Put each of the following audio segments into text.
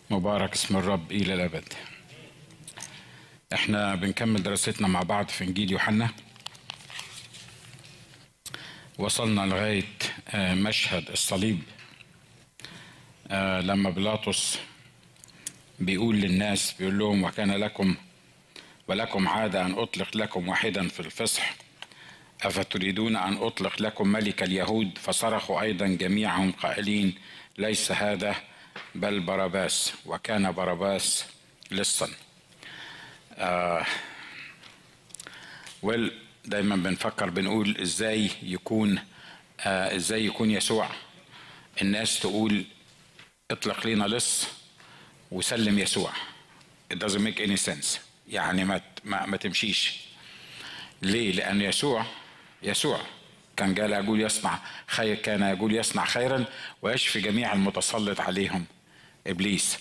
مبارك اسم الرب إلى الأبد احنا بنكمل دراستنا مع بعض في إنجيل يوحنا وصلنا لغاية آه، مشهد الصليب آه، لما بيلاطس بيقول للناس بيقول لهم وكان لكم ولكم عادة أن أطلق لكم واحدا في الفصح أفتريدون أن أطلق لكم ملك اليهود فصرخوا أيضا جميعهم قائلين ليس هذا بل باراباس وكان باراباس لصا آه ويل دايما بنفكر بنقول ازاي يكون آه ازاي يكون يسوع الناس تقول اطلق لنا لص وسلم يسوع it doesn't make any sense يعني ما ما, ما تمشيش ليه لان يسوع يسوع كان جال يقول يصنع خير كان يقول يصنع خيرا ويشفي جميع المتسلط عليهم ابليس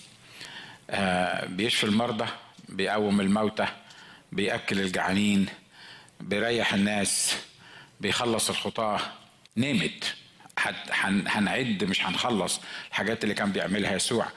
آه بيشفي المرضى بيقوم الموتى بياكل الجعانين بيريح الناس بيخلص الخطاه نمت هنعد مش هنخلص الحاجات اللي كان بيعملها يسوع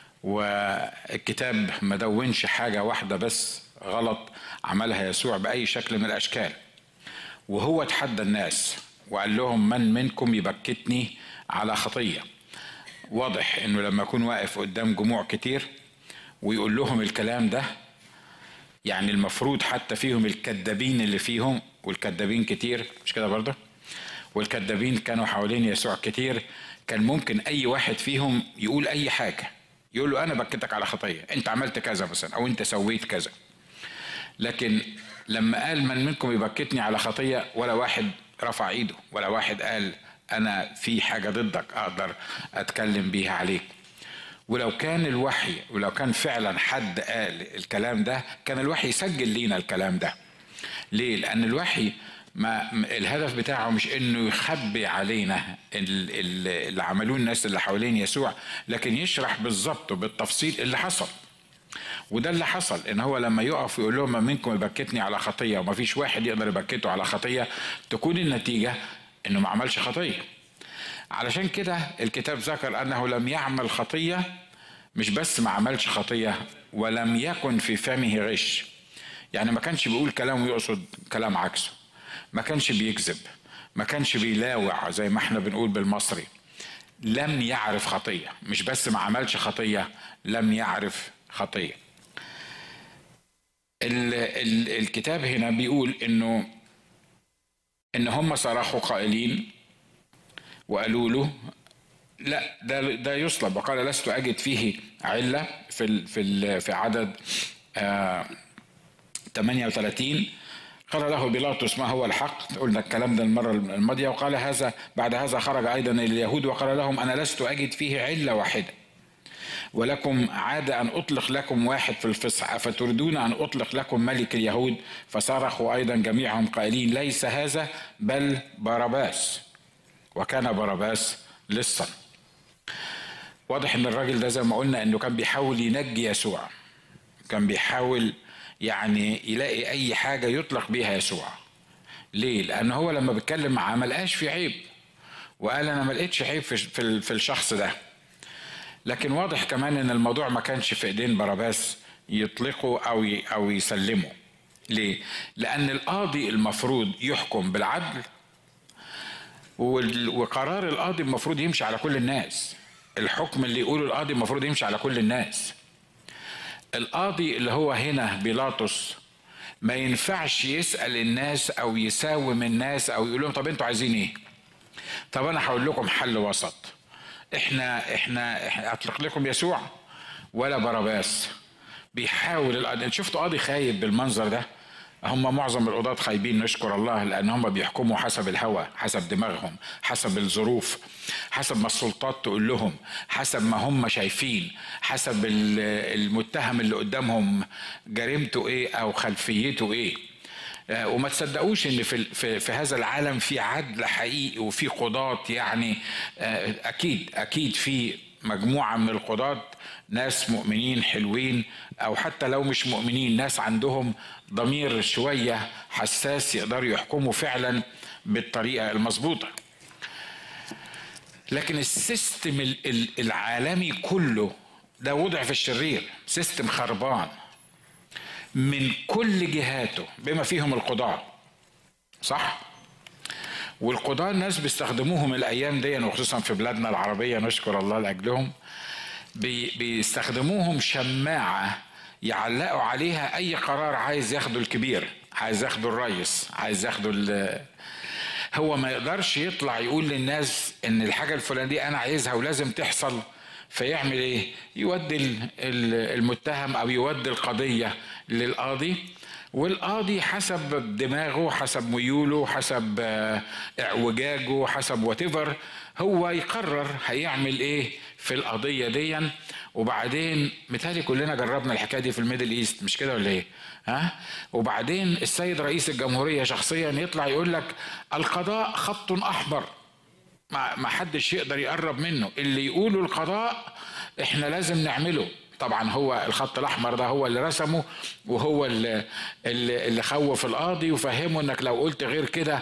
والكتاب ما دونش حاجه واحده بس غلط عملها يسوع باي شكل من الاشكال وهو تحدى الناس وقال لهم من منكم يبكتني على خطيه واضح انه لما يكون واقف قدام جموع كتير ويقول لهم الكلام ده يعني المفروض حتى فيهم الكذابين اللي فيهم والكذابين كتير مش كده برضه والكذابين كانوا حوالين يسوع كتير كان ممكن اي واحد فيهم يقول اي حاجه يقول له انا بكتك على خطيه انت عملت كذا مثلا او انت سويت كذا لكن لما قال من منكم يبكتني على خطيه ولا واحد رفع ايده ولا واحد قال انا في حاجه ضدك اقدر اتكلم بيها عليك ولو كان الوحي ولو كان فعلا حد قال الكلام ده كان الوحي يسجل لينا الكلام ده ليه لان الوحي ما الهدف بتاعه مش انه يخبي علينا اللي عملوه الناس اللي حوالين يسوع لكن يشرح بالظبط وبالتفصيل اللي حصل وده اللي حصل ان هو لما يقف ويقول لهم من منكم يبكتني على خطيه وما فيش واحد يقدر يبكته على خطيه تكون النتيجه انه ما عملش خطيه علشان كده الكتاب ذكر انه لم يعمل خطيه مش بس ما عملش خطيه ولم يكن في فمه غش يعني ما كانش بيقول كلام ويقصد كلام عكسه ما كانش بيكذب ما كانش بيلاوع زي ما احنا بنقول بالمصري لم يعرف خطيه مش بس ما عملش خطيه لم يعرف خطيه ال ال الكتاب هنا بيقول انه ان هم صرخوا قائلين وقالوا له لا ده ده يصلب وقال لست اجد فيه عله في ال في ال في عدد آه 38 قال له بيلاطس ما هو الحق قلنا الكلام ده المرة الماضية وقال هذا بعد هذا خرج أيضا اليهود وقال لهم أنا لست أجد فيه علة واحدة ولكم عادة أن أطلق لكم واحد في الفصح أفتريدون أن أطلق لكم ملك اليهود فصرخوا أيضا جميعهم قائلين ليس هذا بل باراباس وكان باراباس لصا واضح ان الراجل ده زي ما قلنا انه كان بيحاول ينجي يسوع كان بيحاول يعني يلاقي اي حاجه يطلق بيها يسوع ليه لان هو لما بيتكلم معاه ما لقاش في عيب وقال انا ما لقيتش عيب في, في, في الشخص ده لكن واضح كمان ان الموضوع ما كانش في ايدين باراباس يطلقه او او يسلمه ليه لان القاضي المفروض يحكم بالعدل وقرار القاضي المفروض يمشي على كل الناس الحكم اللي يقوله القاضي المفروض يمشي على كل الناس القاضي اللي هو هنا بيلاطس ما ينفعش يسأل الناس أو يساوم الناس أو يقول لهم طب أنتوا عايزين إيه؟ طب أنا هقول لكم حل وسط إحنا إحنا, إحنا أطلق لكم يسوع ولا باراباس بيحاول القاضي شفتوا قاضي خايب بالمنظر ده هم معظم القضاة خايبين نشكر الله لأن هم بيحكموا حسب الهوى حسب دماغهم حسب الظروف حسب ما السلطات تقول لهم حسب ما هم شايفين حسب المتهم اللي قدامهم جريمته ايه او خلفيته ايه وما تصدقوش ان في, في, في هذا العالم في عدل حقيقي وفي قضاة يعني اكيد اكيد في مجموعة من القضاة ناس مؤمنين حلوين او حتى لو مش مؤمنين ناس عندهم ضمير شوية حساس يقدروا يحكموا فعلا بالطريقة المظبوطة لكن السيستم العالمي كله ده وضع في الشرير سيستم خربان من كل جهاته بما فيهم القضاة صح؟ والقضاة الناس بيستخدموهم الأيام دي وخصوصا في بلادنا العربية نشكر الله لأجلهم بيستخدموهم شماعة يعلقوا عليها أي قرار عايز ياخده الكبير عايز ياخده الرئيس عايز ياخده هو ما يقدرش يطلع يقول للناس ان الحاجه الفلانيه انا عايزها ولازم تحصل فيعمل ايه يودي المتهم او يودي القضيه للقاضي والقاضي حسب دماغه حسب ميوله حسب آه، اعوجاجه حسب واتيفر هو يقرر هيعمل ايه في القضيه دي وبعدين مثالي كلنا جربنا الحكايه دي في الميدل ايست مش كده ولا ايه ها وبعدين السيد رئيس الجمهوريه شخصيا يطلع يقول لك القضاء خط احمر ما حدش يقدر يقرب منه اللي يقوله القضاء احنا لازم نعمله طبعا هو الخط الاحمر ده هو اللي رسمه وهو اللي, اللي خوف القاضي وفهمه انك لو قلت غير كده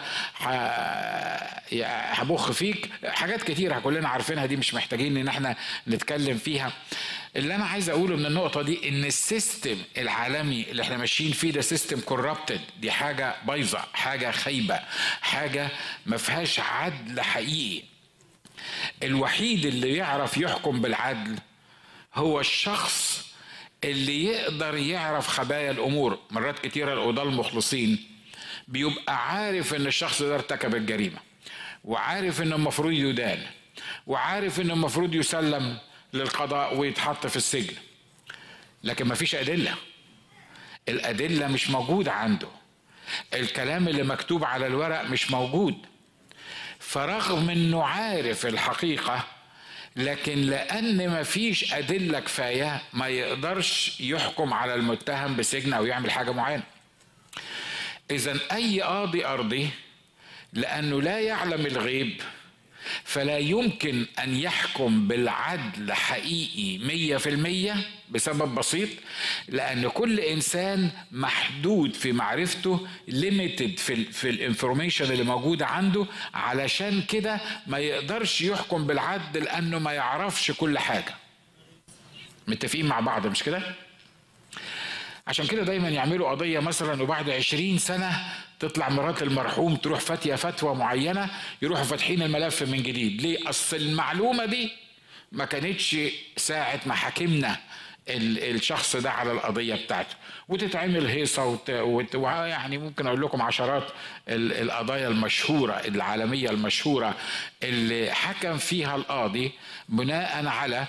هبخ فيك حاجات كتيره كلنا عارفينها دي مش محتاجين ان احنا نتكلم فيها اللي انا عايز اقوله من النقطه دي ان السيستم العالمي اللي احنا ماشيين فيه ده سيستم كوربتد دي حاجه بايظه حاجه خايبه حاجه ما فيهاش عدل حقيقي الوحيد اللي يعرف يحكم بالعدل هو الشخص اللي يقدر يعرف خبايا الامور مرات كتيره القضاه المخلصين بيبقى عارف ان الشخص ده ارتكب الجريمه وعارف انه المفروض يدان وعارف انه المفروض يسلم للقضاء ويتحط في السجن لكن ما فيش ادله الادله مش موجوده عنده الكلام اللي مكتوب على الورق مش موجود فرغم انه عارف الحقيقه لكن لان ما فيش ادله كفايه ما يقدرش يحكم على المتهم بسجن او يعمل حاجه معينه اذا اي قاضي ارضي لانه لا يعلم الغيب فلا يمكن أن يحكم بالعدل حقيقي مية في المية بسبب بسيط لأن كل إنسان محدود في معرفته ليميتد في, في الانفورميشن اللي موجودة عنده علشان كده ما يقدرش يحكم بالعدل لأنه ما يعرفش كل حاجة متفقين مع بعض مش كده؟ عشان كده دايما يعملوا قضية مثلا وبعد عشرين سنة تطلع مرات المرحوم تروح فاتية فتوى معينة يروحوا فاتحين الملف من جديد ليه أصل المعلومة دي ما كانتش ساعة ما حكمنا الشخص ده على القضيه بتاعته وتتعمل هيصه وت... وت... يعني ممكن اقول لكم عشرات القضايا المشهوره العالميه المشهوره اللي حكم فيها القاضي بناء على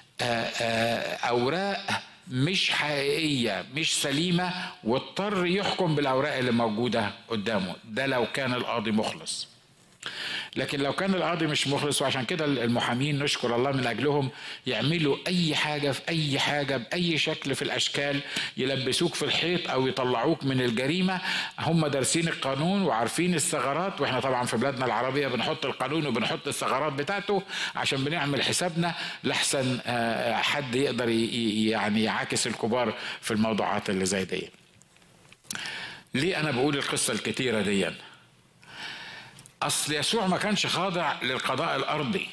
اوراق مش حقيقية مش سليمة واضطر يحكم بالأوراق اللي موجودة قدامه ده لو كان القاضي مخلص لكن لو كان القاضي مش مخلص وعشان كده المحامين نشكر الله من اجلهم يعملوا اي حاجه في اي حاجه باي شكل في الاشكال يلبسوك في الحيط او يطلعوك من الجريمه هم دارسين القانون وعارفين الثغرات واحنا طبعا في بلادنا العربيه بنحط القانون وبنحط الثغرات بتاعته عشان بنعمل حسابنا لاحسن آه، حد يقدر يعني يعاكس الكبار في الموضوعات اللي زي دي ليه انا بقول القصه الكتيره دي اصل يسوع ما كانش خاضع للقضاء الارضي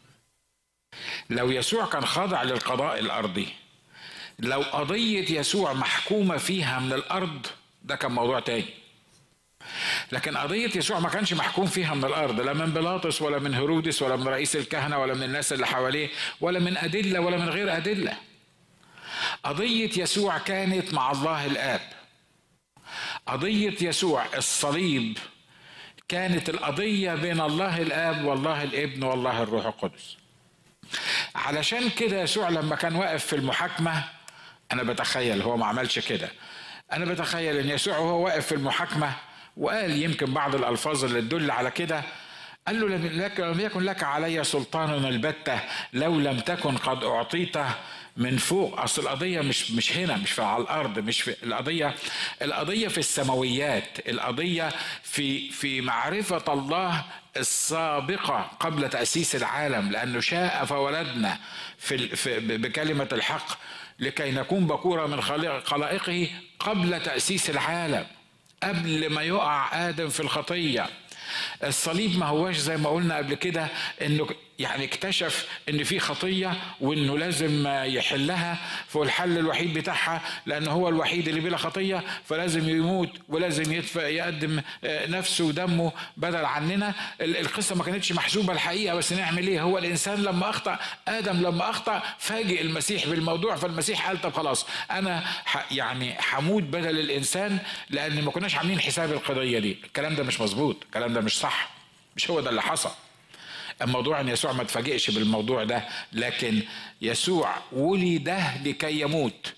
لو يسوع كان خاضع للقضاء الارضي لو قضيه يسوع محكومه فيها من الارض ده كان موضوع تاني لكن قضية يسوع ما كانش محكوم فيها من الأرض لا من بيلاطس ولا من هيرودس ولا من رئيس الكهنة ولا من الناس اللي حواليه ولا من أدلة ولا من غير أدلة قضية يسوع كانت مع الله الآب قضية يسوع الصليب كانت القضية بين الله الآب والله الابن والله الروح القدس علشان كده يسوع لما كان واقف في المحاكمة أنا بتخيل هو ما عملش كده أنا بتخيل إن يسوع وهو واقف في المحاكمة وقال يمكن بعض الألفاظ اللي تدل على كده قال له لم يكن لك علي سلطان البتة لو لم تكن قد أعطيته من فوق اصل القضيه مش مش هنا مش على الارض مش في القضيه القضيه في السماويات القضيه في في معرفه الله السابقه قبل تاسيس العالم لانه شاء فولدنا في, في بكلمه الحق لكي نكون بكوره من خلائقه قبل تاسيس العالم قبل ما يقع ادم في الخطيه الصليب ما هواش زي ما قلنا قبل كده انه يعني اكتشف ان في خطيه وانه لازم يحلها فالحل الوحيد بتاعها لان هو الوحيد اللي بلا خطيه فلازم يموت ولازم يدفع يقدم نفسه ودمه بدل عننا القصه ما كانتش محسوبه الحقيقه بس نعمل ايه هو الانسان لما اخطا ادم لما اخطا فاجئ المسيح بالموضوع فالمسيح قال طب خلاص انا يعني هموت بدل الانسان لان ما كناش عاملين حساب القضيه دي الكلام ده مش مظبوط الكلام ده مش صح مش هو ده اللي حصل الموضوع ان يسوع ما تفاجئش بالموضوع ده لكن يسوع ولد لكي يموت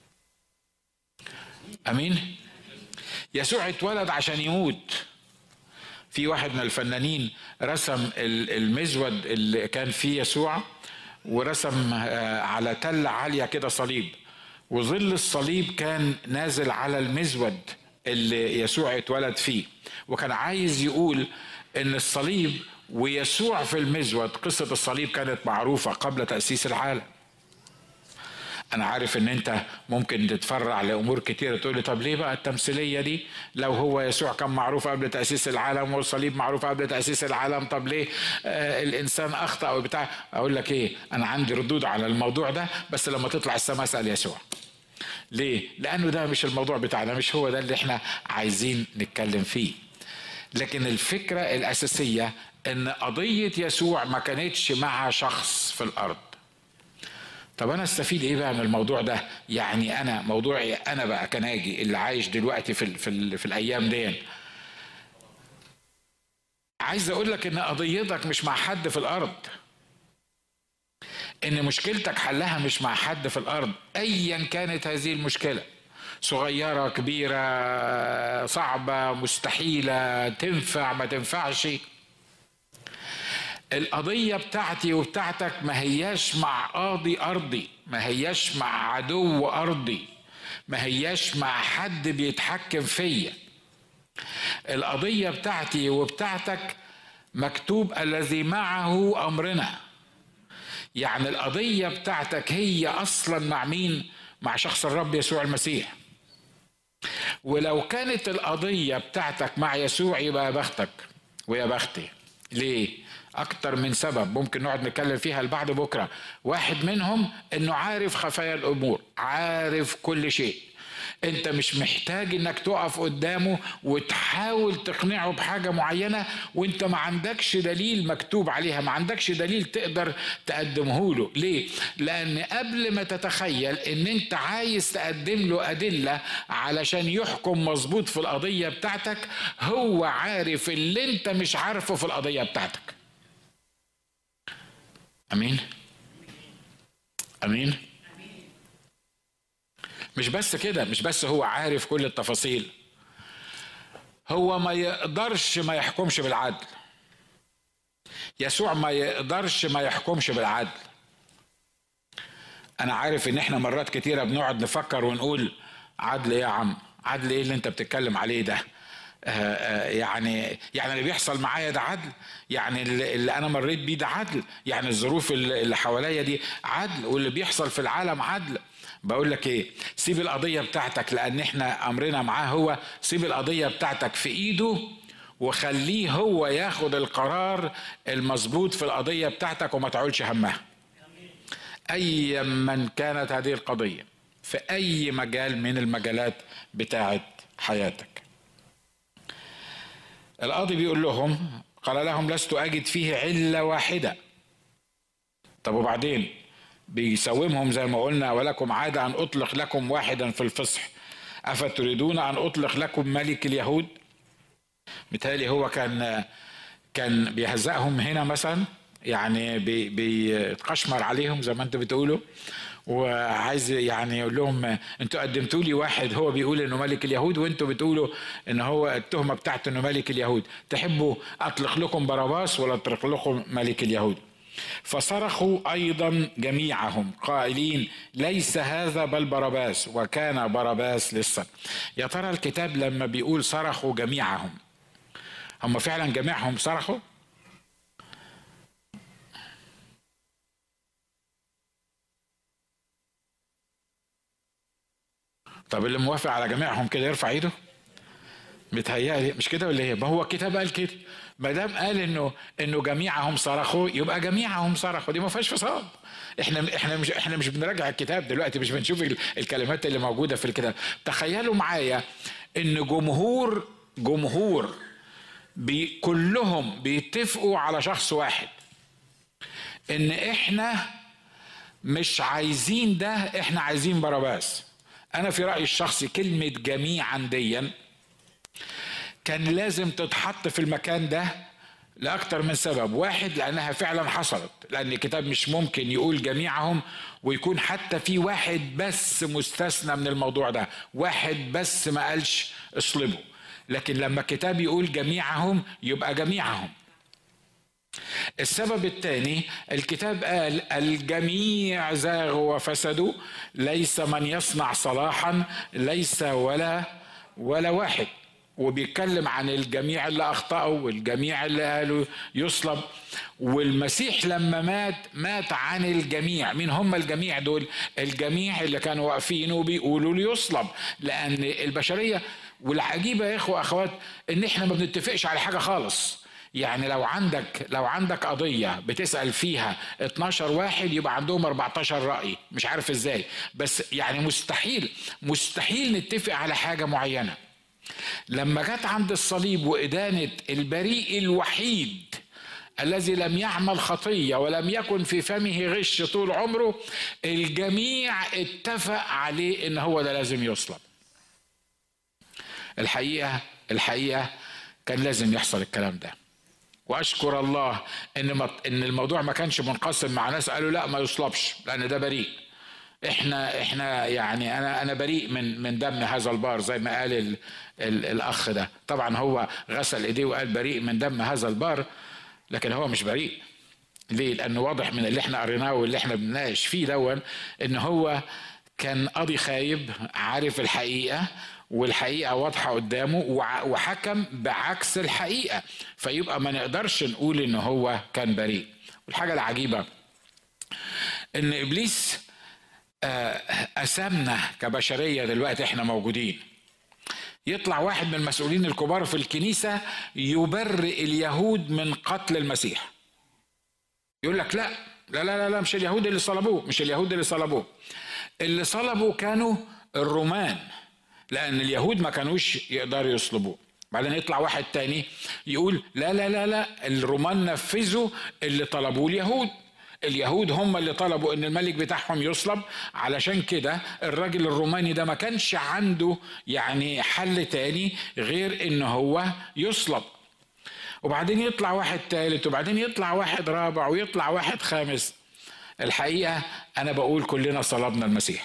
امين يسوع اتولد عشان يموت في واحد من الفنانين رسم المزود اللي كان فيه يسوع ورسم على تلة عالية كده صليب وظل الصليب كان نازل على المزود اللي يسوع اتولد فيه وكان عايز يقول ان الصليب ويسوع في المزود قصة الصليب كانت معروفة قبل تأسيس العالم أنا عارف إن أنت ممكن تتفرع لأمور كتيرة تقول لي طب ليه بقى التمثيلية دي لو هو يسوع كان معروف قبل تأسيس العالم والصليب معروف قبل تأسيس العالم طب ليه آه الإنسان أخطأ أو بتاع أقول لك إيه أنا عندي ردود على الموضوع ده بس لما تطلع السماء اسأل يسوع ليه؟ لأنه ده مش الموضوع بتاعنا مش هو ده اللي احنا عايزين نتكلم فيه لكن الفكرة الأساسية ان قضيه يسوع ما كانتش مع شخص في الارض طب انا استفيد ايه بقى من الموضوع ده يعني انا موضوعي انا بقى كناجي اللي عايش دلوقتي في ال في, ال في الايام دي عايز اقول لك ان قضيتك مش مع حد في الارض ان مشكلتك حلها مش مع حد في الارض ايا كانت هذه المشكله صغيره كبيره صعبه مستحيله تنفع ما تنفعش القضية بتاعتي وبتاعتك ما هياش مع قاضي أرضي ما هياش مع عدو أرضي ما هياش مع حد بيتحكم فيا القضية بتاعتي وبتاعتك مكتوب الذي معه أمرنا يعني القضية بتاعتك هي أصلا مع مين مع شخص الرب يسوع المسيح ولو كانت القضية بتاعتك مع يسوع يبقى يا بختك ويا بختي ليه أكتر من سبب ممكن نقعد نتكلم فيها لبعد بكرة واحد منهم أنه عارف خفايا الأمور عارف كل شيء انت مش محتاج انك تقف قدامه وتحاول تقنعه بحاجة معينة وانت ما عندكش دليل مكتوب عليها ما عندكش دليل تقدر تقدمه له ليه لان قبل ما تتخيل ان انت عايز تقدم له ادلة علشان يحكم مظبوط في القضية بتاعتك هو عارف اللي انت مش عارفه في القضية بتاعتك امين امين مش بس كده مش بس هو عارف كل التفاصيل هو ما يقدرش ما يحكمش بالعدل يسوع ما يقدرش ما يحكمش بالعدل انا عارف ان احنا مرات كتيره بنقعد نفكر ونقول عدل ايه يا عم عدل ايه اللي انت بتتكلم عليه ده يعني يعني اللي بيحصل معايا ده عدل يعني اللي انا مريت بيه ده عدل يعني الظروف اللي حواليا دي عدل واللي بيحصل في العالم عدل بقول لك ايه سيب القضيه بتاعتك لان احنا امرنا معاه هو سيب القضيه بتاعتك في ايده وخليه هو ياخد القرار المظبوط في القضيه بتاعتك وما تعولش همها ايا من كانت هذه القضيه في اي مجال من المجالات بتاعت حياتك القاضي بيقول لهم قال لهم لست اجد فيه عله واحده طب وبعدين بيساومهم زي ما قلنا ولكم عاده ان اطلق لكم واحدا في الفصح افتريدون ان اطلق لكم ملك اليهود متهيألي هو كان كان بيهزقهم هنا مثلا يعني بيتقشمر عليهم زي ما انتوا بتقولوا وعايز يعني يقول لهم انتوا قدمتوا لي واحد هو بيقول انه ملك اليهود وانتوا بتقولوا ان هو التهمه بتاعته انه ملك اليهود تحبوا اطلق لكم باراباس ولا اطلق لكم ملك اليهود فصرخوا ايضا جميعهم قائلين ليس هذا بل باراباس وكان باراباس لسه يا ترى الكتاب لما بيقول صرخوا جميعهم هم فعلا جميعهم صرخوا طب اللي موافق على جميعهم كده يرفع ايده متهيألي مش كده ولا ايه؟ ما هو الكتاب قال كده ما دام قال انه انه جميعهم صرخوا يبقى جميعهم صرخوا دي ما فيهاش فصاد احنا احنا مش احنا مش بنراجع الكتاب دلوقتي مش بنشوف الكلمات اللي موجوده في الكتاب تخيلوا معايا ان جمهور جمهور بي كلهم بيتفقوا على شخص واحد ان احنا مش عايزين ده احنا عايزين باراباس انا في رايي الشخصي كلمه جميعا ديا كان لازم تتحط في المكان ده لأكثر من سبب واحد لأنها فعلا حصلت لأن الكتاب مش ممكن يقول جميعهم ويكون حتى في واحد بس مستثنى من الموضوع ده واحد بس ما قالش اصلبوا لكن لما الكتاب يقول جميعهم يبقى جميعهم السبب الثاني الكتاب قال الجميع زاغوا وفسدوا ليس من يصنع صلاحا ليس ولا ولا واحد وبيتكلم عن الجميع اللي اخطاوا والجميع اللي قالوا يصلب والمسيح لما مات مات عن الجميع مين هم الجميع دول الجميع اللي كانوا واقفين وبيقولوا ليصلب لان البشريه والعجيبه يا اخوه اخوات ان احنا ما بنتفقش على حاجه خالص يعني لو عندك لو عندك قضيه بتسال فيها 12 واحد يبقى عندهم 14 راي مش عارف ازاي بس يعني مستحيل مستحيل نتفق على حاجه معينه لما جت عند الصليب وإدانة البريء الوحيد الذي لم يعمل خطية ولم يكن في فمه غش طول عمره الجميع اتفق عليه ان هو ده لازم يصلب الحقيقة الحقيقة كان لازم يحصل الكلام ده واشكر الله ان ان الموضوع ما كانش منقسم مع ناس قالوا لا ما يصلبش لان ده بريء احنا احنا يعني انا انا بريء من من دم هذا البار زي ما قال ال ال الاخ ده طبعا هو غسل ايديه وقال بريء من دم هذا البار لكن هو مش بريء ليه لانه واضح من اللي احنا قريناه واللي احنا بنناقش فيه دون ان هو كان قاضي خايب عارف الحقيقه والحقيقه واضحه قدامه وحكم بعكس الحقيقه فيبقى ما نقدرش نقول ان هو كان بريء والحاجه العجيبه ان ابليس أسامنا كبشرية دلوقتي احنا موجودين يطلع واحد من المسؤولين الكبار في الكنيسة يبرئ اليهود من قتل المسيح يقول لك لا لا لا لا مش اليهود اللي صلبوه مش اليهود اللي صلبوه اللي صلبوا كانوا الرومان لأن اليهود ما كانوش يقدروا يصلبوه بعدين يطلع واحد تاني يقول لا لا لا لا الرومان نفذوا اللي طلبوه اليهود اليهود هم اللي طلبوا ان الملك بتاعهم يصلب علشان كده الراجل الروماني ده ما كانش عنده يعني حل تاني غير ان هو يصلب وبعدين يطلع واحد ثالث وبعدين يطلع واحد رابع ويطلع واحد خامس الحقيقة أنا بقول كلنا صلبنا المسيح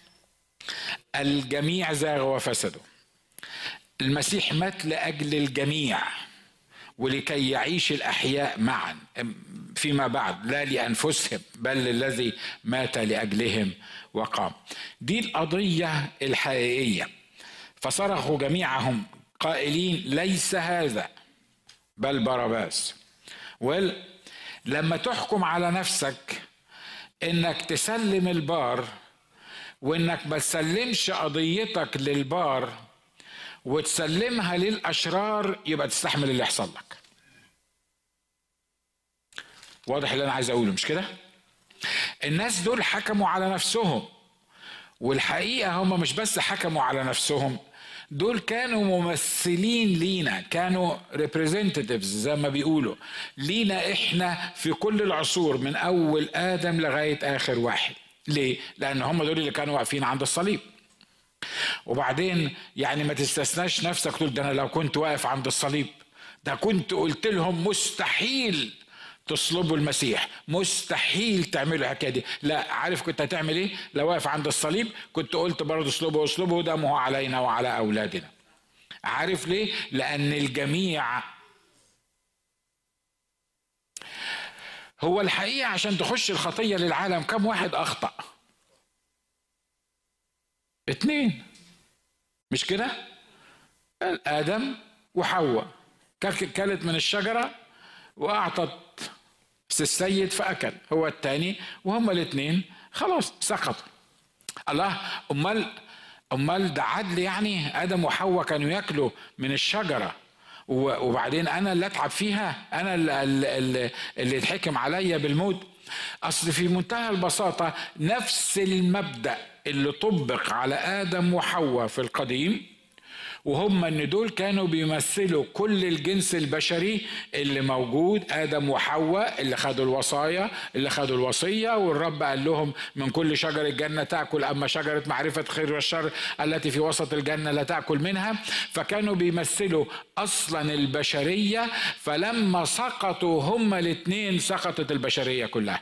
الجميع زاغوا وفسدوا المسيح مات لأجل الجميع ولكي يعيش الأحياء معا فيما بعد لا لانفسهم بل للذي مات لاجلهم وقام دي القضيه الحقيقيه فصرخوا جميعهم قائلين ليس هذا بل باراباس لما تحكم على نفسك انك تسلم البار وانك ما تسلمش قضيتك للبار وتسلمها للاشرار يبقى تستحمل اللي يحصل لك واضح اللي انا عايز اقوله مش كده الناس دول حكموا على نفسهم والحقيقه هم مش بس حكموا على نفسهم دول كانوا ممثلين لينا كانوا ريبريزنتيفز زي ما بيقولوا لينا احنا في كل العصور من اول ادم لغايه اخر واحد ليه لان هم دول اللي كانوا واقفين عند الصليب وبعدين يعني ما تستثناش نفسك تقول ده انا لو كنت واقف عند الصليب ده كنت قلت لهم مستحيل تصلبوا المسيح مستحيل تعملوا الحكايه دي لا عارف كنت هتعمل ايه لو واقف عند الصليب كنت قلت برضه اصلبوا اصلبوا دمه علينا وعلى اولادنا عارف ليه لان الجميع هو الحقيقه عشان تخش الخطيه للعالم كم واحد اخطا اتنين مش كده ادم وحواء كلت من الشجره واعطت السيد فأكل هو الثاني وهما الاثنين خلاص سقطوا الله أمال امال ده عدل يعني ادم وحواء كانوا ياكلوا من الشجره وبعدين انا اللي اتعب فيها انا اللي, اللي يتحكم عليا بالموت اصل في منتهى البساطه نفس المبدا اللي طبق على ادم وحواء في القديم وهم ان دول كانوا بيمثلوا كل الجنس البشري اللي موجود ادم وحواء اللي خدوا الوصايا اللي خدوا الوصيه والرب قال لهم من كل شجر الجنه تاكل اما شجره معرفه الخير والشر التي في وسط الجنه لا تاكل منها فكانوا بيمثلوا اصلا البشريه فلما سقطوا هما الاثنين سقطت البشريه كلها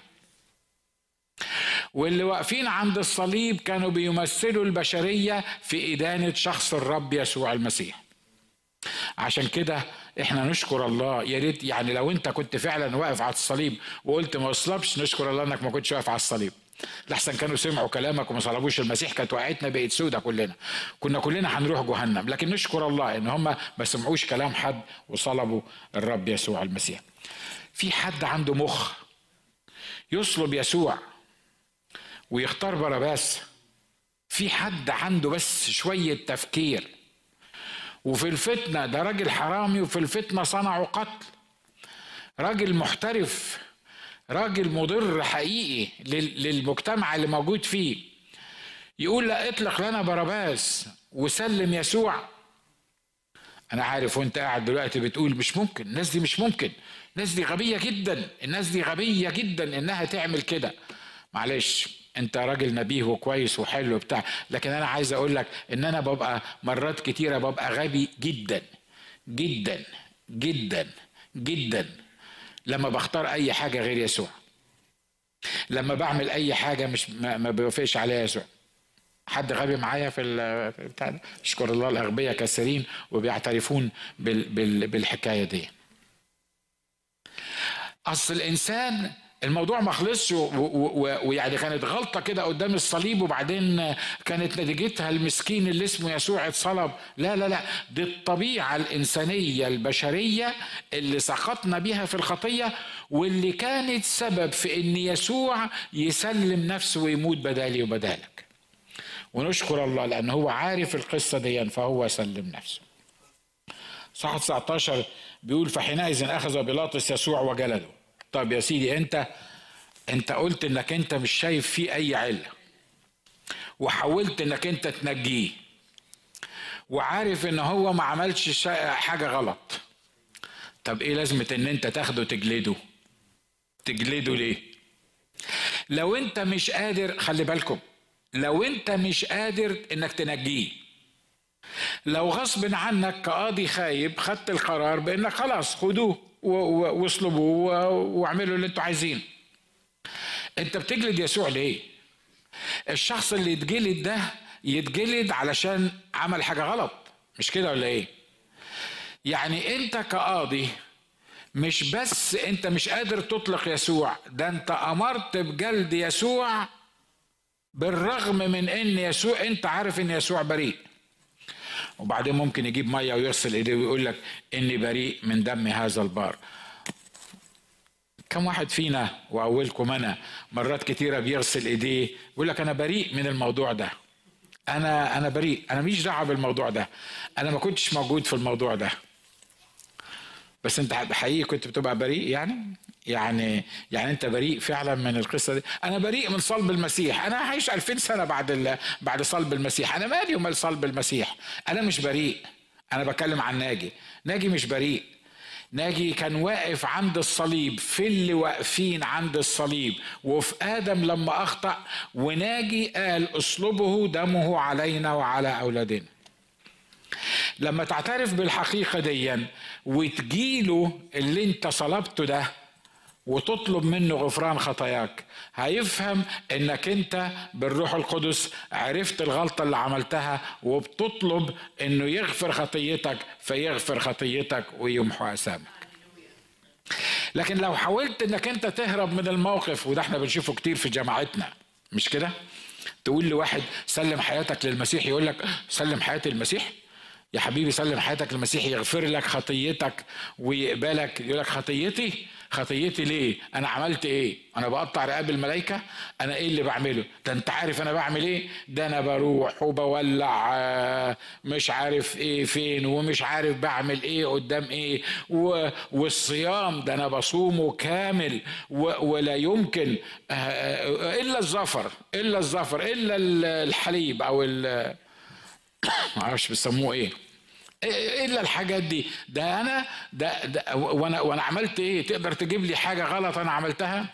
واللي واقفين عند الصليب كانوا بيمثلوا البشرية في إدانة شخص الرب يسوع المسيح عشان كده احنا نشكر الله يا ريت يعني لو انت كنت فعلا واقف على الصليب وقلت ما اصلبش نشكر الله انك ما كنتش واقف على الصليب لحسن كانوا سمعوا كلامك وما صلبوش المسيح كانت وقعتنا بقت سودة كلنا كنا كلنا هنروح جهنم لكن نشكر الله ان هم ما سمعوش كلام حد وصلبوا الرب يسوع المسيح في حد عنده مخ يصلب يسوع ويختار باراباس في حد عنده بس شوية تفكير وفي الفتنة ده راجل حرامي وفي الفتنة صنعوا قتل راجل محترف راجل مضر حقيقي للمجتمع اللي موجود فيه يقول لا اطلق لنا باراباس وسلم يسوع انا عارف وانت قاعد دلوقتي بتقول مش ممكن الناس دي مش ممكن الناس دي غبية جدا الناس دي غبية جدا انها تعمل كده معلش انت راجل نبيه وكويس وحلو بتاع لكن انا عايز اقول لك ان انا ببقى مرات كتيره ببقى غبي جدا جدا جدا جدا لما بختار اي حاجه غير يسوع لما بعمل اي حاجه مش ما, ما بيوافقش عليها يسوع حد غبي معايا في بتاع ده اشكر الله الاغبياء كثيرين وبيعترفون بال بال بالحكايه دي اصل الانسان الموضوع ما خلصش ويعني كانت غلطه كده قدام الصليب وبعدين كانت نتيجتها المسكين اللي اسمه يسوع اتصلب لا لا لا دي الطبيعه الانسانيه البشريه اللي سقطنا بيها في الخطيه واللي كانت سبب في ان يسوع يسلم نفسه ويموت بدالي وبدالك ونشكر الله لان هو عارف القصه دي فهو سلم نفسه صح 19 بيقول فحينئذ اخذ بيلاطس يسوع وجلده طب يا سيدي انت انت قلت انك انت مش شايف فيه اي عله وحاولت انك انت تنجيه وعارف ان هو ما عملش حاجه غلط طب ايه لازمه ان انت تاخده تجلده تجلده ليه لو انت مش قادر خلي بالكم لو انت مش قادر انك تنجيه لو غصب عنك كقاضي خايب خدت القرار بانك خلاص خدوه واصلبوا واعملوا اللي انتوا عايزين انت بتجلد يسوع ليه الشخص اللي يتجلد ده يتجلد علشان عمل حاجة غلط مش كده ولا ايه يعني انت كقاضي مش بس انت مش قادر تطلق يسوع ده انت امرت بجلد يسوع بالرغم من ان يسوع انت عارف ان يسوع بريء وبعدين ممكن يجيب ميه ويغسل ايديه ويقول لك اني بريء من دم هذا البار كم واحد فينا واولكم انا مرات كتيره بيغسل ايديه يقول لك انا بريء من الموضوع ده انا انا بريء انا ماليش دعوه بالموضوع ده انا ما كنتش موجود في الموضوع ده بس انت حقيقي كنت بتبقى بريء يعني يعني يعني انت بريء فعلا من القصه دي انا بريء من صلب المسيح انا هعيش 2000 سنه بعد بعد صلب المسيح انا مالي ومال صلب المسيح انا مش بريء انا بتكلم عن ناجي ناجي مش بريء ناجي كان واقف عند الصليب في اللي واقفين عند الصليب وفي ادم لما اخطا وناجي قال اصلبه دمه علينا وعلى اولادنا لما تعترف بالحقيقه ديا وتجيله اللي انت صلبته ده وتطلب منه غفران خطاياك هيفهم انك انت بالروح القدس عرفت الغلطة اللي عملتها وبتطلب انه يغفر خطيتك فيغفر خطيتك ويمحو اثامك لكن لو حاولت انك انت تهرب من الموقف وده احنا بنشوفه كتير في جماعتنا مش كده تقول لواحد سلم حياتك للمسيح يقول لك سلم حياتي المسيح يا حبيبي سلم حياتك للمسيح يغفر لك خطيتك ويقبلك يقول لك خطيتي خطيتي ليه انا عملت ايه انا بقطع رقاب الملائكه انا ايه اللي بعمله ده انت عارف انا بعمل ايه ده انا بروح وبولع آه، مش عارف ايه فين ومش عارف بعمل ايه قدام ايه والصيام ده انا بصومه كامل ولا يمكن آه، آه، الا الظفر الا الظفر الا الحليب او معرفش بيسموه ايه الا الحاجات دي ده انا ده, ده وانا وانا عملت ايه تقدر تجيب لي حاجه غلط انا عملتها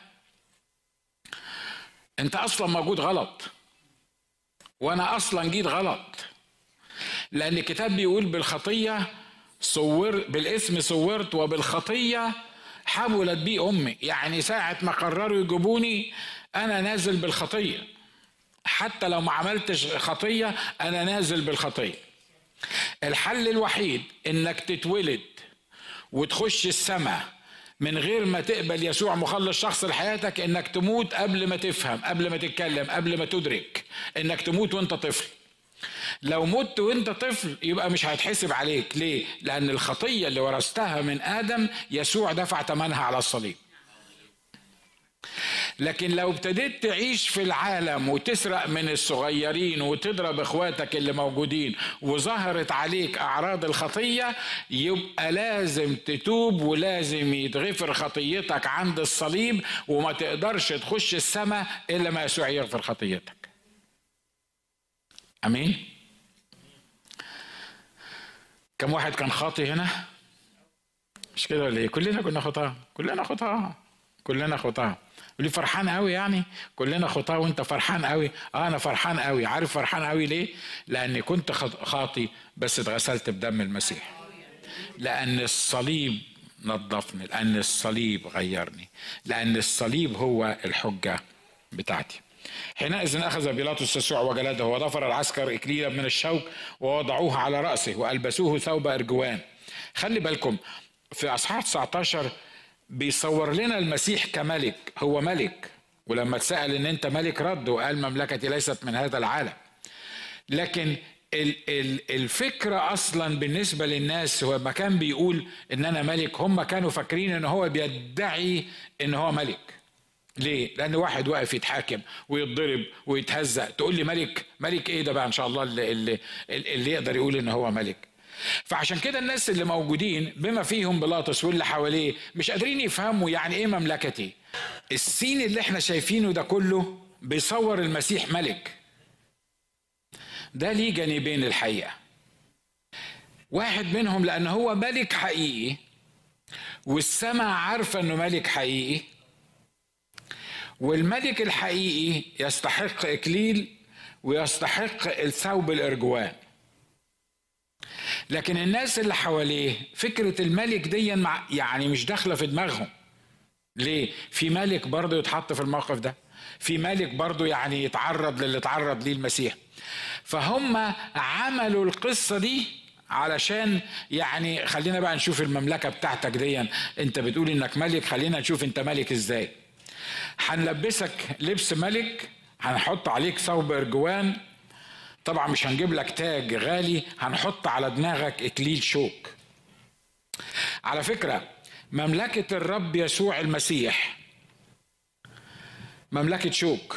انت اصلا موجود غلط وانا اصلا جيت غلط لان الكتاب بيقول بالخطيه صور بالاسم صورت وبالخطيه حملت بي امي يعني ساعه ما قرروا يجيبوني انا نازل بالخطيه حتى لو ما عملتش خطيه انا نازل بالخطيه الحل الوحيد انك تتولد وتخش السماء من غير ما تقبل يسوع مخلص شخص لحياتك انك تموت قبل ما تفهم قبل ما تتكلم قبل ما تدرك انك تموت وانت طفل لو مت وانت طفل يبقى مش هيتحسب عليك ليه لان الخطيه اللي ورثتها من ادم يسوع دفع ثمنها على الصليب لكن لو ابتديت تعيش في العالم وتسرق من الصغيرين وتضرب اخواتك اللي موجودين وظهرت عليك اعراض الخطيه يبقى لازم تتوب ولازم يتغفر خطيتك عند الصليب وما تقدرش تخش السماء الا ما يسوع يغفر خطيتك امين كم واحد كان خاطي هنا مش كده ولا ايه كلنا كنا خطاه كلنا خطاه كلنا خطاه لي فرحان قوي يعني كلنا خطاه وانت فرحان قوي اه انا فرحان قوي عارف فرحان قوي ليه لاني كنت خاطي بس اتغسلت بدم المسيح لان الصليب نظفني لان الصليب غيرني لان الصليب هو الحجه بتاعتي حينئذ اخذ بيلاطس يسوع وجلده وضفر العسكر اكليلا من الشوك ووضعوه على راسه والبسوه ثوب ارجوان خلي بالكم في اصحاح 19 بيصور لنا المسيح كملك هو ملك ولما اتسأل ان انت ملك رد وقال مملكتي ليست من هذا العالم لكن الفكرة أصلا بالنسبة للناس هو ما كان بيقول إن أنا ملك هم كانوا فاكرين إن هو بيدعي إن هو ملك ليه؟ لأن واحد واقف يتحاكم ويتضرب ويتهزأ تقول لي ملك ملك إيه ده بقى إن شاء الله اللي, اللي, اللي يقدر يقول إن هو ملك فعشان كده الناس اللي موجودين بما فيهم بيلاطس واللي حواليه مش قادرين يفهموا يعني ايه مملكتي السين اللي احنا شايفينه ده كله بيصور المسيح ملك ده ليه جانبين الحقيقه واحد منهم لان هو ملك حقيقي والسماء عارفه انه ملك حقيقي والملك الحقيقي يستحق اكليل ويستحق الثوب الارجوان لكن الناس اللي حواليه فكرة الملك دي يعني مش داخلة في دماغهم ليه؟ في ملك برضه يتحط في الموقف ده في ملك برضه يعني يتعرض للي اتعرض ليه المسيح فهم عملوا القصة دي علشان يعني خلينا بقى نشوف المملكة بتاعتك دي انت بتقول انك ملك خلينا نشوف انت ملك ازاي هنلبسك لبس ملك هنحط عليك ثوب ارجوان طبعا مش هنجيب لك تاج غالي هنحط على دماغك اكليل شوك على فكره مملكه الرب يسوع المسيح مملكه شوك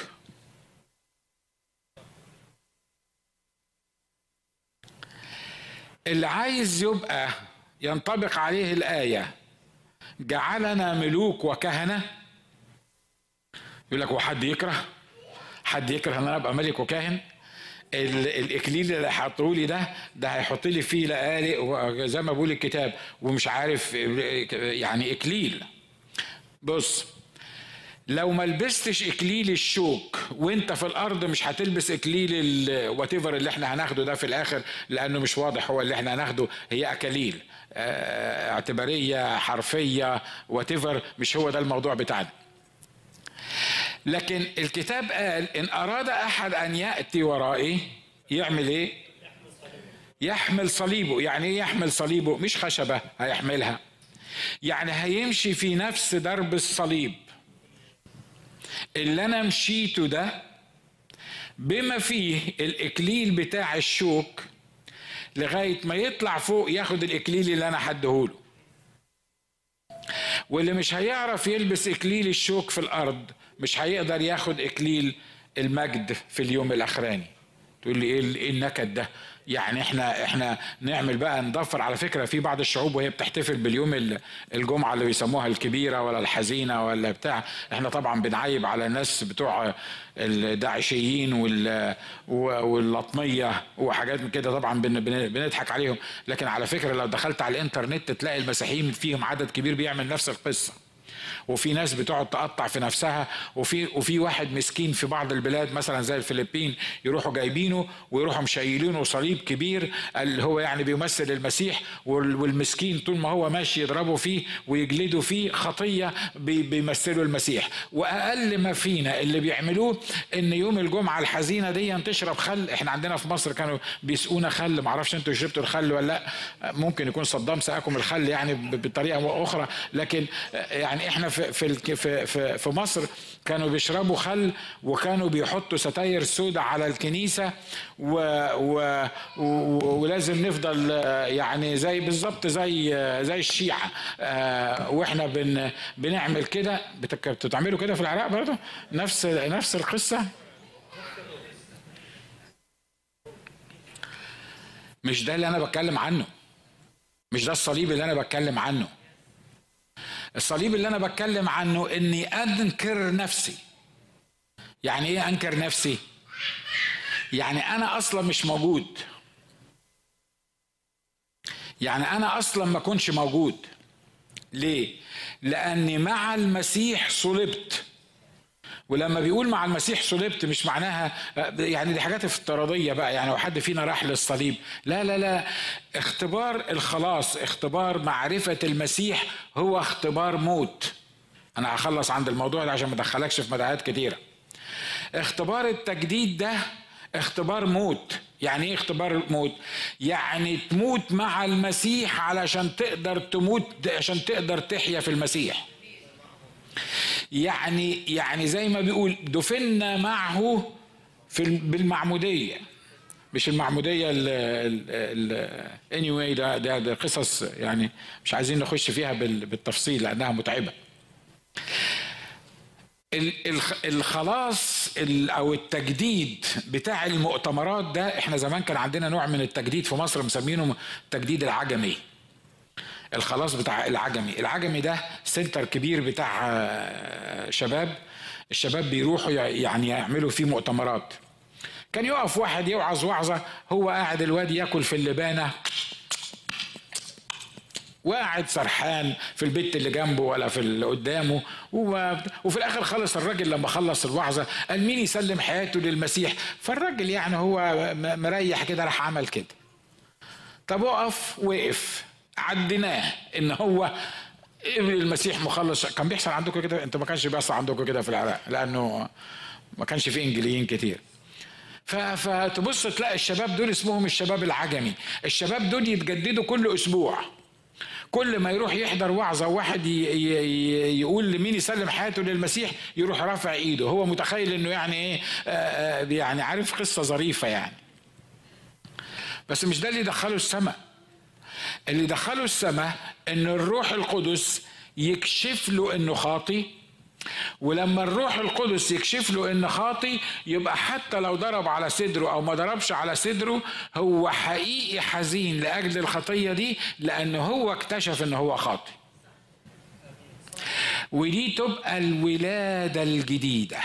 اللي عايز يبقى ينطبق عليه الايه جعلنا ملوك وكهنه يقول لك وحد يكره حد يكره ان انا ابقى ملك وكاهن الاكليل اللي حطوا لي ده ده هيحط لي فيه لقالق زي ما بقول الكتاب ومش عارف يعني اكليل بص لو ما لبستش اكليل الشوك وانت في الارض مش هتلبس اكليل الوات اللي احنا هناخده ده في الاخر لانه مش واضح هو اللي احنا هناخده هي اكاليل اه اعتباريه حرفيه وات مش هو ده الموضوع بتاعنا لكن الكتاب قال ان اراد احد ان ياتي ورائي يعمل ايه يحمل صليبه يعني ايه يحمل صليبه مش خشبه هيحملها يعني هيمشي في نفس درب الصليب اللي انا مشيته ده بما فيه الاكليل بتاع الشوك لغايه ما يطلع فوق ياخد الاكليل اللي انا حدهوله واللي مش هيعرف يلبس اكليل الشوك في الارض مش هيقدر ياخد اكليل المجد في اليوم الاخراني تقول لي ايه ايه النكد ده يعني احنا احنا نعمل بقى نضفر على فكره في بعض الشعوب وهي بتحتفل باليوم الجمعه اللي بيسموها الكبيره ولا الحزينه ولا بتاع احنا طبعا بنعيب على الناس بتوع الداعشيين واللطميه وحاجات من كده طبعا بنضحك عليهم لكن على فكره لو دخلت على الانترنت تلاقي المسيحيين فيهم عدد كبير بيعمل نفس القصه وفي ناس بتقعد تقطع في نفسها وفي وفي واحد مسكين في بعض البلاد مثلا زي الفلبين يروحوا جايبينه ويروحوا مشيلينه صليب كبير اللي هو يعني بيمثل المسيح والمسكين طول ما هو ماشي يضربوا فيه ويجلدوا فيه خطيه بيمثلوا المسيح واقل ما فينا اللي بيعملوه ان يوم الجمعه الحزينه دي تشرب خل احنا عندنا في مصر كانوا بيسقونا خل معرفش انتوا شربتوا الخل ولا لا ممكن يكون صدام سقاكم الخل يعني بطريقه اخرى لكن يعني احنا في في في في مصر كانوا بيشربوا خل وكانوا بيحطوا ستاير سوداء على الكنيسه و و ولازم نفضل يعني زي بالظبط زي زي الشيعه آه، واحنا بن بنعمل كده بتعملوا كده في العراق برضه نفس نفس القصه مش ده اللي انا بتكلم عنه مش ده الصليب اللي انا بتكلم عنه الصليب اللي انا بتكلم عنه اني انكر نفسي يعني ايه انكر نفسي يعني انا اصلا مش موجود يعني انا اصلا ما كنش موجود ليه لاني مع المسيح صلبت ولما بيقول مع المسيح صلبت مش معناها يعني دي حاجات افتراضيه بقى يعني لو حد فينا راح للصليب لا لا لا اختبار الخلاص اختبار معرفه المسيح هو اختبار موت انا هخلص عند الموضوع ده عشان ما ادخلكش في مدعيات كتيره اختبار التجديد ده اختبار موت يعني ايه اختبار موت يعني تموت مع المسيح علشان تقدر تموت عشان تقدر تحيا في المسيح يعني يعني زي ما بيقول دفنا معه في بالمعموديه مش المعموديه ال anyway ده, ده ده قصص يعني مش عايزين نخش فيها بالتفصيل لانها متعبه الخلاص او التجديد بتاع المؤتمرات ده احنا زمان كان عندنا نوع من التجديد في مصر مسمينه التجديد العجمي الخلاص بتاع العجمي العجمي ده سنتر كبير بتاع آه، شباب الشباب بيروحوا يعني يعملوا فيه مؤتمرات كان يقف واحد يوعظ وعظة هو قاعد الواد ياكل في اللبانة وقاعد سرحان في البيت اللي جنبه ولا في اللي قدامه وفي الاخر خلص الراجل لما خلص الوعظه قال مين يسلم حياته للمسيح فالراجل يعني هو مريح كده راح عمل كده طب وقف وقف عديناه ان هو ابن المسيح مخلص كان بيحصل عندكم كده انت ما كانش بيحصل عندكم كده في العراق لانه ما كانش فيه انجليين كتير فتبص تلاقي الشباب دول اسمهم الشباب العجمي الشباب دول يتجددوا كل اسبوع كل ما يروح يحضر وعظة واحد يقول لمين يسلم حياته للمسيح يروح رافع ايده هو متخيل انه يعني ايه يعني عارف قصة ظريفة يعني بس مش ده اللي دخله السماء اللي دخله السماء ان الروح القدس يكشف له انه خاطي ولما الروح القدس يكشف له انه خاطي يبقى حتى لو ضرب على صدره او ما ضربش على صدره هو حقيقي حزين لاجل الخطيه دي لانه هو اكتشف انه هو خاطي ودي تبقى الولاده الجديده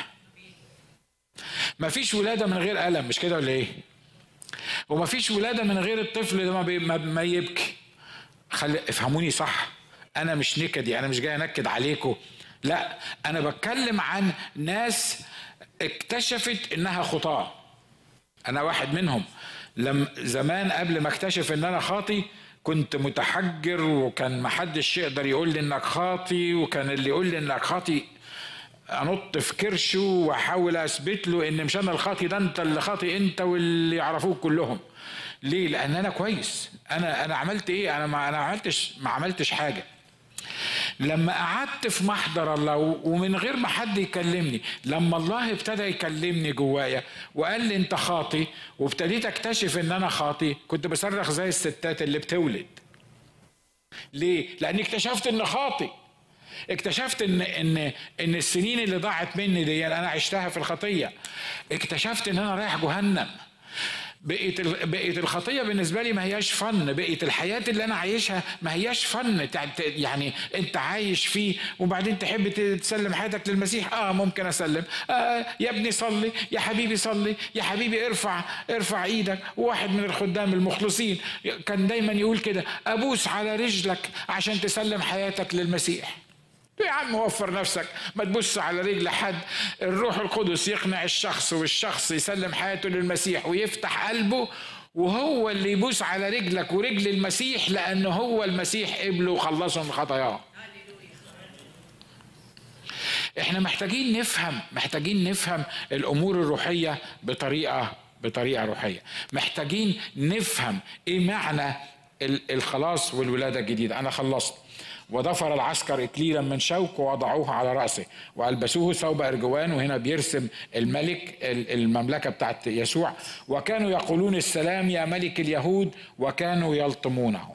مفيش ولاده من غير الم مش كده ولا ايه ومفيش ولاده من غير الطفل ده ما, ما يبكي خلي افهموني صح انا مش نكدي انا مش جاي انكد عليكم لا انا بتكلم عن ناس اكتشفت انها خطاه انا واحد منهم لم زمان قبل ما اكتشف ان انا خاطي كنت متحجر وكان محدش يقدر يقول لي انك خاطي وكان اللي يقول لي انك خاطي انط في كرشه واحاول اثبت له ان مش انا الخاطي ده انت اللي خاطي انت واللي يعرفوك كلهم ليه لان انا كويس انا انا عملت ايه انا ما انا عملتش ما عملتش حاجه لما قعدت في محضر الله ومن غير ما حد يكلمني لما الله ابتدى يكلمني جوايا وقال لي انت خاطي وابتديت اكتشف ان انا خاطي كنت بصرخ زي الستات اللي بتولد ليه لاني اكتشفت ان خاطي اكتشفت ان ان ان السنين اللي ضاعت مني دي انا عشتها في الخطيه اكتشفت ان انا رايح جهنم بقيت بقيت الخطيه بالنسبه لي ما هياش فن بقيت الحياه اللي انا عايشها ما هياش فن يعني انت عايش فيه وبعدين تحب تسلم حياتك للمسيح اه ممكن اسلم آه يا ابني صلي يا حبيبي صلي يا حبيبي ارفع ارفع ايدك واحد من الخدام المخلصين كان دايما يقول كده ابوس على رجلك عشان تسلم حياتك للمسيح يا عم وفر نفسك ما تبص على رجل حد الروح القدس يقنع الشخص والشخص يسلم حياته للمسيح ويفتح قلبه وهو اللي يبوس على رجلك ورجل المسيح لأنه هو المسيح قبله وخلصه من خطاياه احنا محتاجين نفهم محتاجين نفهم الامور الروحيه بطريقه بطريقه روحيه محتاجين نفهم ايه معنى الخلاص والولاده الجديده انا خلصت وضفر العسكر إكليلا من شوك ووضعوه على رأسه وألبسوه ثوب أرجوان وهنا بيرسم الملك المملكة بتاعت يسوع وكانوا يقولون السلام يا ملك اليهود وكانوا يلطمونه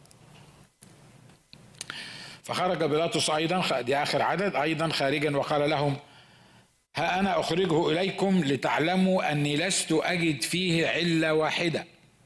فخرج بيلاطس أيضا دي آخر عدد أيضا خارجا وقال لهم ها أنا أخرجه إليكم لتعلموا أني لست أجد فيه علة واحدة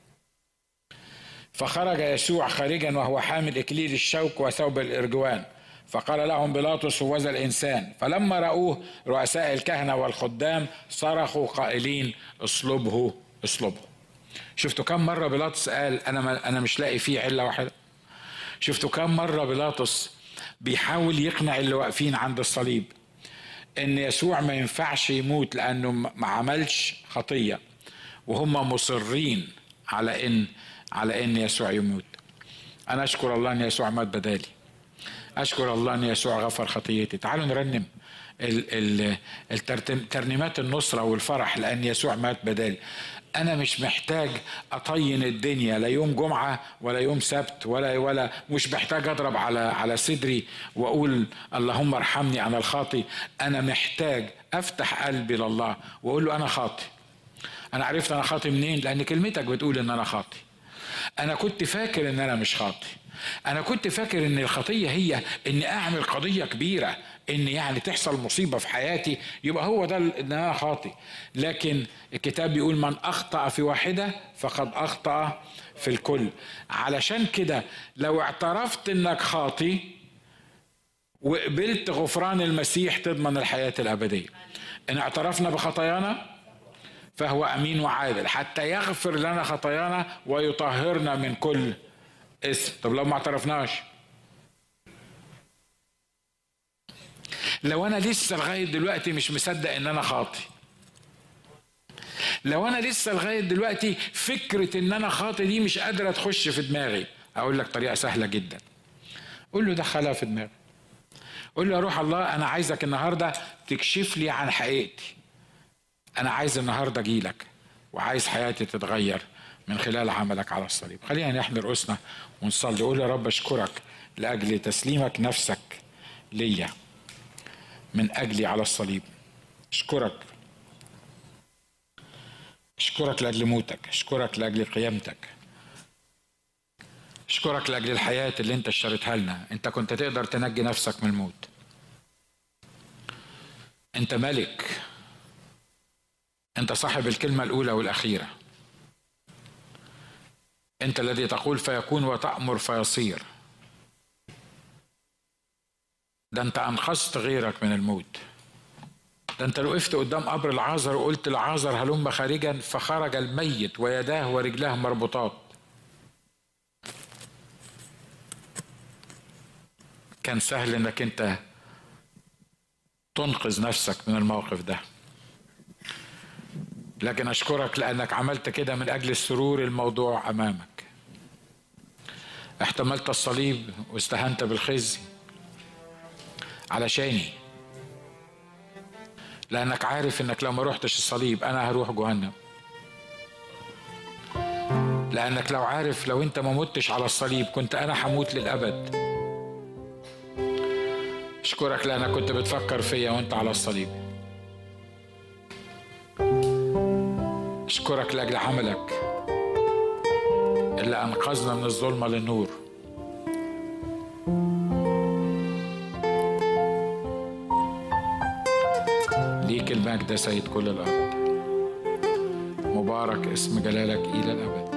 فخرج يسوع خارجا وهو حامل إكليل الشوك وثوب الإرجوان فقال لهم بيلاطس هو ذا الإنسان فلما رأوه رؤساء الكهنة والخدام صرخوا قائلين اصلبه اصلبه شفتوا كم مرة بيلاطس قال أنا ما أنا مش لاقي فيه علة واحدة شفتوا كم مرة بيلاطس بيحاول يقنع اللي واقفين عند الصليب ان يسوع ما ينفعش يموت لانه ما عملش خطيه وهم مصرين على ان على ان يسوع يموت انا اشكر الله ان يسوع مات بدالي اشكر الله ان يسوع غفر خطيتي تعالوا نرنم الترنيمات النصرة والفرح لأن يسوع مات بدالي أنا مش محتاج أطين الدنيا لا يوم جمعة ولا يوم سبت ولا ولا مش محتاج أضرب على على صدري وأقول اللهم ارحمني أنا الخاطي أنا محتاج أفتح قلبي لله وأقول له أنا خاطي أنا عرفت أنا خاطي منين لأن كلمتك بتقول إن أنا خاطي انا كنت فاكر ان انا مش خاطي انا كنت فاكر ان الخطيه هي اني اعمل قضيه كبيره ان يعني تحصل مصيبه في حياتي يبقى هو ده ان انا خاطي لكن الكتاب بيقول من اخطا في واحده فقد اخطا في الكل علشان كده لو اعترفت انك خاطي وقبلت غفران المسيح تضمن الحياه الابديه ان اعترفنا بخطايانا فهو امين وعادل حتى يغفر لنا خطايانا ويطهرنا من كل اسم طب لو ما اعترفناش لو انا لسه لغايه دلوقتي مش مصدق ان انا خاطي لو انا لسه لغايه دلوقتي فكره ان انا خاطي دي مش قادره تخش في دماغي اقول لك طريقه سهله جدا قول له دخلها في دماغي قول له يا روح الله انا عايزك النهارده تكشف لي عن حقيقتي انا عايز النهارده اجي لك وعايز حياتي تتغير من خلال عملك على الصليب خلينا نحن رؤوسنا ونصلي قول يا رب اشكرك لاجل تسليمك نفسك ليا من اجلي على الصليب اشكرك اشكرك لاجل موتك اشكرك لاجل قيامتك اشكرك لاجل الحياه اللي انت اشتريتها لنا انت كنت تقدر تنجي نفسك من الموت انت ملك انت صاحب الكلمه الاولى والاخيره انت الذي تقول فيكون وتامر فيصير ده انت انقذت غيرك من الموت ده انت لو وقفت قدام قبر العازر وقلت لعازر هلم خارجا فخرج الميت ويداه ورجلاه مربوطات كان سهل انك انت تنقذ نفسك من الموقف ده لكن أشكرك لأنك عملت كده من أجل السرور الموضوع أمامك احتملت الصليب واستهنت بالخزي علشاني لأنك عارف إنك لو ما روحتش الصليب أنا هروح جهنم لأنك لو عارف لو أنت ما متش على الصليب كنت أنا هموت للأبد أشكرك لأنك كنت بتفكر فيا وأنت على الصليب أشكرك لأجل عملك اللي أنقذنا من الظلمة للنور ليك المجد سيد كل الأرض مبارك اسم جلالك إلى الأبد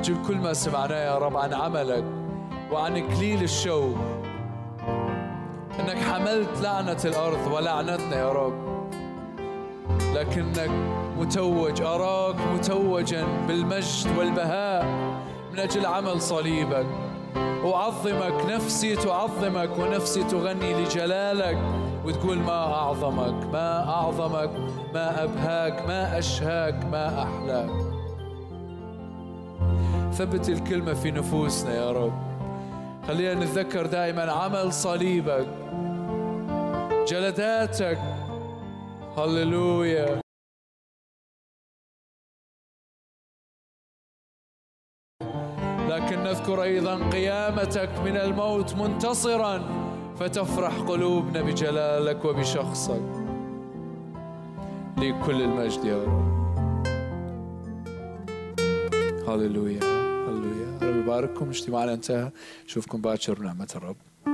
أجل كل ما سمعناه يا رب عن عملك وعن إكليل الشوق أنك حملت لعنة الأرض ولعنتنا يا رب لكنك متوج أراك متوجا بالمجد والبهاء من أجل عمل صليبك أعظمك نفسي تعظمك ونفسي تغني لجلالك وتقول ما أعظمك ما أعظمك ما أبهاك ما أشهاك ما أحلاك ثبت الكلمة في نفوسنا يا رب خلينا نتذكر دائما عمل صليبك جلداتك هللويا لكن نذكر ايضا قيامتك من الموت منتصرا فتفرح قلوبنا بجلالك وبشخصك لكل المجد يا رب هللويا هللويا رب يبارككم اجتماعنا انتهى اشوفكم باكر بنعمه الرب